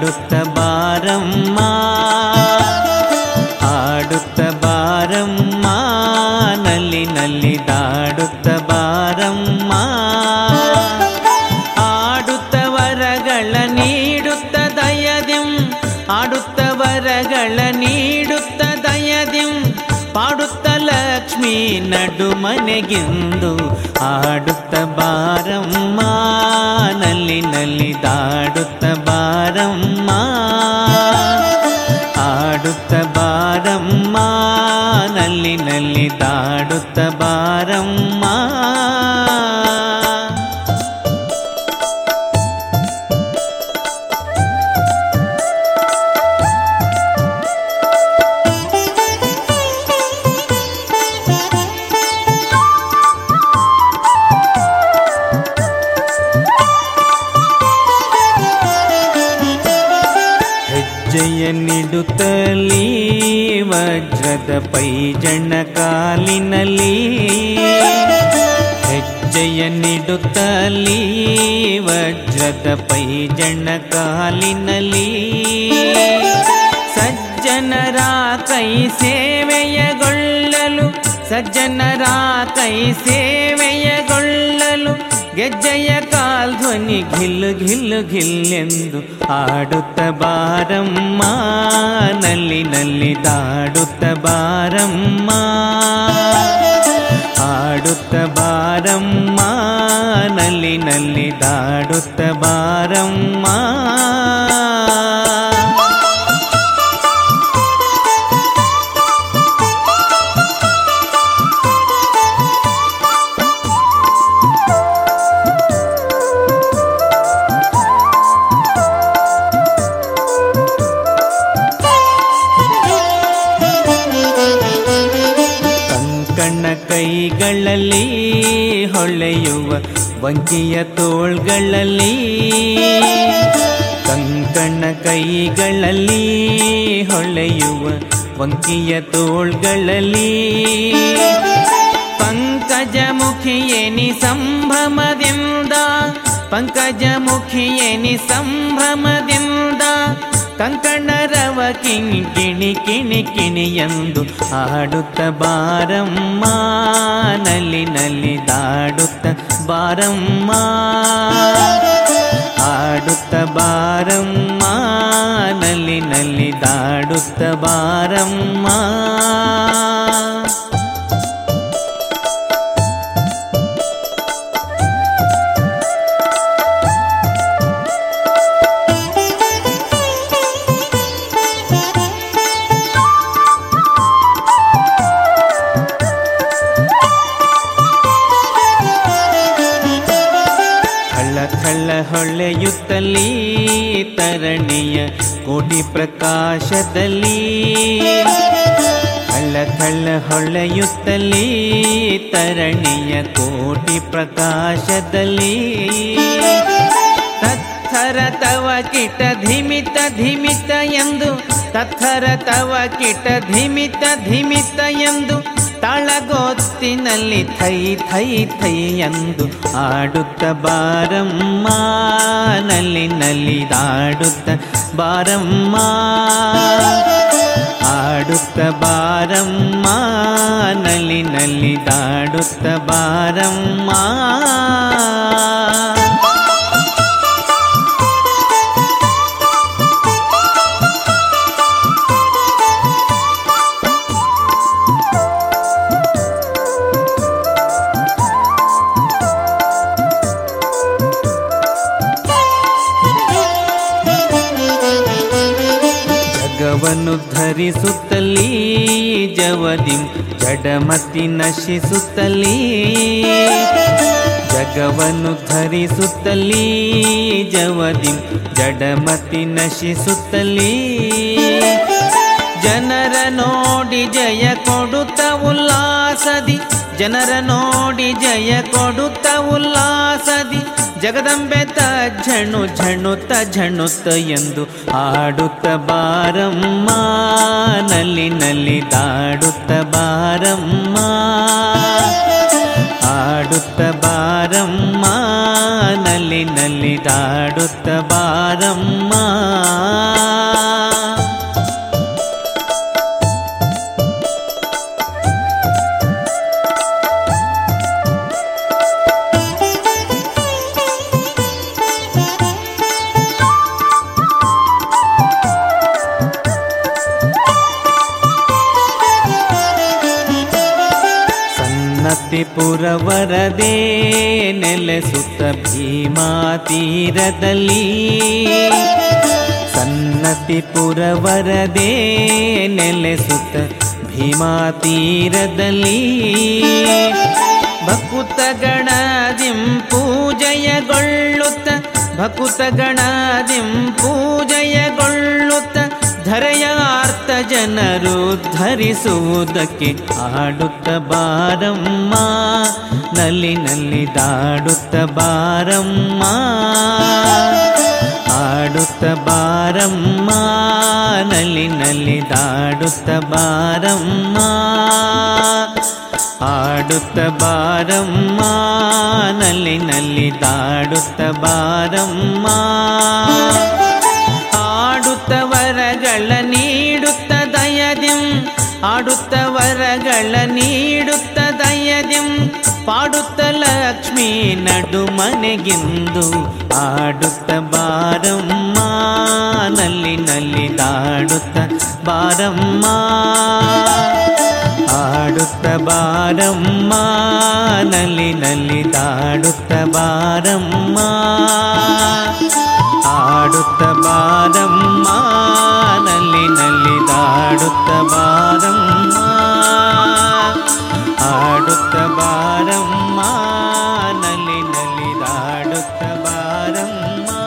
ಆಡುತ್ತ ಬಾರಮ್ಮ ಆಡುತ್ತ ಬಾರಮ್ಮ ನಲ್ಲಿ ನಲ್ಲಿ ದಾಡುತ್ತ ಬಾರಮ್ಮ ಆಡುತ್ತ ವರಗಳ ನೀಡುತ್ತ ದಯದಿಂ ಆಡುತ್ತ ವರಗಳ ನೀಡುತ್ತ ದಯದಿಂ ಪಾಡುತ್ತ ಲಕ್ಷ್ಮೀ ನಡು ಮನೆಗೆಂದು ಆಡುತ್ತ ಬಾರಮ್ಮ ನಲ್ಲಿ ನಲ್ಲಿ ದಾಡುತ್ತ ಬಾರಮ್ಮ ಆಡುತ್ತ ಬಾರಮ್ಮ ನಲ್ಲಿ ನಲ್ಲಿ ದಾಡುತ್ತ ಬಾರಮ್ಮ ಹೆಜ್ಜೆಯ ನಿಡುತ್ತಲೀ ವಜ್ರದ ಪೈಜಣ್ಣ ಕಾಲಿನಲ್ಲಿ ಹೆಜ್ಜೆಯ ನಿಡುತ್ತಲೀ ವಜ್ರದ ಪೈಜಣ್ಣ ಕಾಲಿನಲ್ಲಿ ಸಜ್ಜನರ ಕೈ ಸೇವೆಯಗೊಳ್ಳಲು ಸಜ್ಜನರ ಕೈ ಸೇವೆಯಗೊಳ್ಳಲು ಗೆಜ್ಜೆಯ ಕಾಲ್ಧ್ವನಿ ಘಿಲ್ಲು ಘಿಲ್ಲು ಘಿಲ್ಲೆಂದು ಆಡುತ್ತ ಬಾರಮ್ಮ ನಲ್ಲಿ ನಲ್ಲಿ ದಾಡುತ್ತ ಬಾರಮ್ಮ ಆಡುತ್ತ ಬಾರಮ್ಮ ನಲ್ಲಿ ನಲ್ಲಿ ದಾಡುತ್ತ ಬಾರಮ್ಮ ಕಂಕಣ ಕೈಗಳಲ್ಲಿ ಹೊಳೆಯುವ ವಂಕಿಯ ತೋಳ್ಗಳಲ್ಲಿ ಕಂಕಣ ಕೈಗಳಲ್ಲಿ ಹೊಳೆಯುವ ವಂಕಿಯ ತೋಳ್ಗಳಲ್ಲಿ ಪಂಕಜ ಮುಖಿಯೇನಿ ಸಂಭ್ರಮದಿಂದ ಪಂಕಜ ಮುಖಿಯೇನಿ ಸಂಭ್ರಮದಿಂದ ಕಂಕಣರವ ಕಿಣಿ ಕಿಣಿ ಕಿಣಿ ಕಿಣಿ ಎಂದು ಆಡುತ್ತ ಬಾರಮ್ಮ ನಲ್ಲಿ ನಲ್ಲಿ ದಾಡುತ್ತ ಬಾರಮ್ಮ ಆಡುತ್ತ ಬಾರಮ್ಮ ನಲ್ಲಿ ನಲ್ಲಿ ದಾಡುತ್ತ ಬಾರಮ್ಮ ಕಳ್ಳ ಕಳ್ಳ ಹೊಳೆಯುತ್ತಲೀ ತರಣಿಯ ಕೋಟಿ ಪ್ರಕಾಶದಲ್ಲಿ ಕಳ್ಳ ಕಳ್ಳ ಹೊಳೆಯುತ್ತಲೀ ತರಣಿಯ ಕೋಟಿ ಪ್ರಕಾಶದಲ್ಲಿ ತತ್ಥರ ತವ ಕಿಟ ಧಿಮಿತ ಧಿಮಿತ ಎಂದು ತತ್ಥರ ತವ ಕಿಟ ಧಿಮಿತ ಧಿಮಿತ ಎಂದು ತಳಗೊತ್ತಿನಲ್ಲಿ ಥೈ ಥೈ ಥೈ ಎಂದು ಆಡುತ್ತ ಬಾರಮ್ಮ ನಲ್ಲಿ ನಲ್ಲಿ ದಾಡುತ್ತ ಬಾರಮ್ಮ ಆಡುತ್ತ ಬಾರಮ್ಮ ನಲ್ಲಿ ನಲ್ಲಿ ದಾಡುತ್ತ ಬಾರಮ್ಮ ಜಗವನ್ನು ಧರಿಸುತ್ತಲೀ ಜವದಿಂ ಜಡಮತಿ ನಶಿಸುತ್ತಲೀ ಜಗವನ್ನು ಧರಿಸುತ್ತಲೀ ಜವದಿಂ ಜಡಮತಿ ನಶಿಸುತ್ತಲೀ ಜನರ ನೋಡಿ ಜಯ ಕೊಡುತ್ತ ಉಲ್ಲಾಸದಿ ಜನರ ನೋಡಿ ಜಯ ಕೊಡುತ್ತ ಉಲ್ಲಾಸದಿ ಜಗದಂಬೆ ಝಣು ಝಣುತ್ತ ಝಣುತ್ತ ಎಂದು ಆಡುತ್ತ ಬಾರಮ್ಮ ನಲ್ಲಿ ನಲ್ಲಿ ದಾಡುತ್ತ ಬಾರಮ್ಮ ಆಡುತ್ತ ಬಾರಮ್ಮ ನಲ್ಲಿ ನಲ್ಲಿ ದಾಡುತ್ತ ಬಾರಮ್ಮ ಸನ್ನತಿಪುರವರದೇ ನೆಲೆಸುತ್ತ ಭೀಮಾ ತೀರದಲ್ಲಿ ಸನ್ನತಿಪುರವರದೇ ನೆಲೆಸುತ್ತ ಭೀಮಾ ತೀರದಲ್ಲಿ ಭಕುತ ಗಣದಿಂ ಪೂಜೆಯಗೊಳ್ಳುತ್ತ ಭಕುತ ಗಣದಿಂ ಪೂಜೆಯಗೊಳ್ಳುತ್ತ ಧರೆಯಾರ್ಥ ಜನರು ಧರಿಸುವುದಕ್ಕೆ ಆಡುತ್ತ ಬಾರಮ್ಮ ನಲ್ಲಿ ನಲ್ಲಿ ದಾಡುತ್ತ ಬಾರಮ್ಮ ಆಡುತ್ತ ಬಾರಮ್ಮ ನಲ್ಲಿ ನಲ್ಲಿ ದಾಡುತ್ತ ಬಾರಮ್ಮ ಆಡುತ್ತ ಬಾರಮ್ಮ ನಲ್ಲಿ ನಲ್ಲಿ ದಾಡುತ್ತ ಬಾರಮ್ಮ ಆಡುತ್ತ ವರಗಳ ನೀಡುತ್ತ ದಯದಿಂ ಆಡುತ್ತ ವರಗಳ ನೀಡುತ್ತ ದಯದಿಂ ಪಾಡುತ್ತ ಲಕ್ಷ್ಮೀ ನಡು ಮನೆಗೆಂದು ಆಡುತ್ತ ಬಾರಮ್ಮ ನಲ್ಲಿ ನಲ್ಲಿ ದಾಡುತ್ತ ಬಾರಮ್ಮ ಆಡುತ್ತ ಬಾರಮ್ಮ ನಲ್ಲಿ ನಲ್ಲಿ ದಾಡುತ್ತ ಬಾರಮ್ಮ ಆಡುತ್ತ ಬಾರಮ್ಮ ನಲ್ಲಿ ನಲ್ಲಿ ದಾಡುತ್ತ ಬಾರಮ್ಮ ಆಡುತ್ತ ಬಾರಮ್ಮ ನಲ್ಲಿ ನಲ್ಲಿ ದಾಡುತ್ತ ಬಾರಮ್ಮ